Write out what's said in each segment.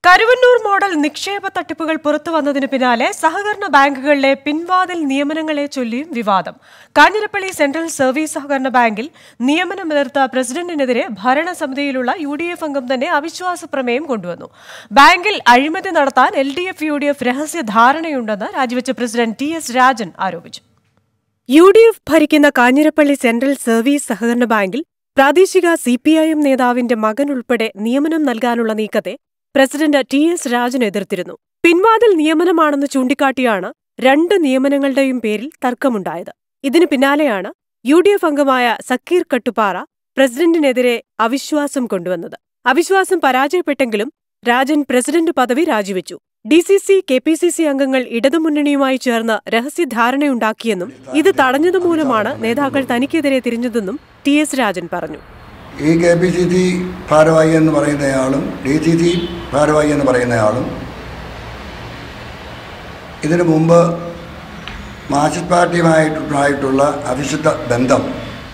Karuvannur model നിക്ഷേപ തട്ടിപ്പുകൾ പുറത്തു വന്നതിന് പിന്നാലെ സഹകരണ ബാങ്കുകളിലെ പിൻവാതിൽ നിയമനങ്ങളെ ചൊല്ലിയും വിവാദം കാഞ്ഞിരപ്പള്ളി സെൻട്രൽ സർവീസ് സഹകരണ ബാങ്കിൽ നിയമനം എതിർത്ത പ്രസിഡന്റിനെതിരെ ഭരണസമിതിയിലുള്ള യു ഡി എഫ് അംഗം തന്നെ അവിശ്വാസ പ്രമേയം കൊണ്ടുവന്നു ബാങ്കിൽ അഴിമതി നടത്താൻ L D F U D F രഹസ്യ ധാരണയുണ്ടെന്ന് രാജിവെച്ച പ്രസിഡന്റ് ടി എസ് രാജൻ ആരോപിച്ചു യു ഡി എഫ് ഭരിക്കുന്ന കാഞ്ഞിരപ്പള്ളി സെൻട്രൽ സർവീസ് സഹകരണ ബാങ്കിൽ പ്രാദേശിക സി പി ഐ എം നേതാവിന്റെ മകൻ ഉൾപ്പെടെ നിയമനം നൽകാനുള്ള നീക്കത്തെ പ്രസിഡന്റ് ടി എസ് രാജൻ എതിർത്തിരുന്നു പിൻവാതിൽ നിയമനമാണെന്ന് ചൂണ്ടിക്കാട്ടിയാണ് രണ്ട് നിയമനങ്ങളുടെയും പേരിൽ തർക്കമുണ്ടായത് ഇതിനു പിന്നാലെയാണ് യു ഡി എഫ് അംഗമായ സക്കീർ കട്ടുപാറ പ്രസിഡന്റിനെതിരെ അവിശ്വാസം കൊണ്ടുവന്നത് അവിശ്വാസം പരാജയപ്പെട്ടെങ്കിലും രാജൻ പ്രസിഡന്റ് പദവി രാജിവെച്ചു D C C K P C C അംഗങ്ങൾ ഇടതുമുന്നണിയുമായി ചേർന്ന് രഹസ്യധാരണയുണ്ടാക്കിയെന്നും ഇത് തടഞ്ഞതുമൂലമാണ് നേതാക്കൾ തനിക്കെതിരെ തിരിഞ്ഞതെന്നും ടി എസ് രാജൻ പറഞ്ഞു ഈ കെ പി സി സി ഭാരവാഹി എന്ന് പറയുന്നയാളും ഡി സി സി ഭാരവാഹി എന്ന് പറയുന്നയാളും ഇതിനു മുമ്പ് മാർക്സിസ്റ്റ് പാർട്ടിയുമായിട്ടുണ്ടായിട്ടുള്ള അവിശുദ്ധ ബന്ധം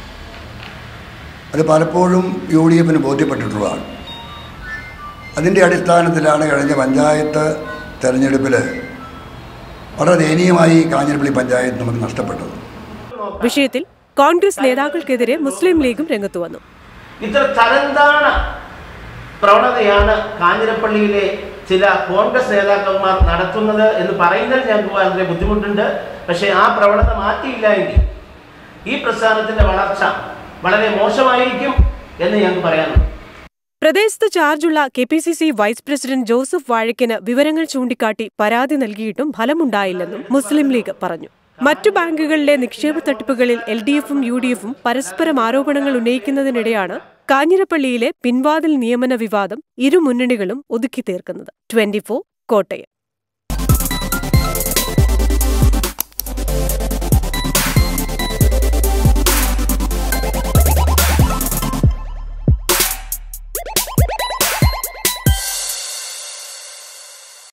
അത് പലപ്പോഴും യു ഡി എഫിന് ബോധ്യപ്പെട്ടിട്ടുള്ളതാണ് അതിൻ്റെ അടിസ്ഥാനത്തിലാണ് കഴിഞ്ഞ പഞ്ചായത്ത് തെരഞ്ഞെടുപ്പിൽ വളരെ ദയനീയമായി കാഞ്ഞിരപ്പള്ളി പഞ്ചായത്ത് നമുക്ക് നഷ്ടപ്പെട്ടത് വിഷയത്തിൽ കോൺഗ്രസ് നേതാക്കൾക്കെതിരെ മുസ്ലിം ലീഗും രംഗത്തു വന്നു ഇത്ര തരംതാണ പ്രവണതയാണ് കാഞ്ഞിരപ്പള്ളിയിലെ ചില കോൺഗ്രസ് നേതാക്കന്മാർ നടത്തുന്നത് എന്ന് പറയുന്നതിൽ ഞങ്ങൾക്ക് വളരെ ബുദ്ധിമുട്ടുണ്ട് പക്ഷേ ആ പ്രവണത മാറ്റിയില്ല എങ്കിൽ ഈ പ്രസ്ഥാനത്തിന്റെ വളർച്ച വളരെ മോശമായിരിക്കും എന്ന് ഞങ്ങൾക്ക് പറയാനുണ്ട് പ്രദേശത്ത് ചാർജുള്ള K P C C vice president Joseph വാഴയ്ക്കന് വിവരങ്ങൾ ചൂണ്ടിക്കാട്ടി പരാതി നൽകിയിട്ടും ഫലമുണ്ടായില്ലെന്നും മുസ്ലിം ലീഗ് പറഞ്ഞു മറ്റു ബാങ്കുകളിലെ നിക്ഷേപ തട്ടിപ്പുകളിൽ എൽ ഡി എഫും യു ഡി എഫും പരസ്പരം ആരോപണങ്ങൾ ഉന്നയിക്കുന്നതിനിടെയാണ് കാഞ്ഞിരപ്പള്ളിയിലെ പിൻവാതിൽ നിയമന വിവാദം ഇരു മുന്നണികളും ഒതുക്കി തീർക്കുന്നത് ട്വന്റി കോട്ടയം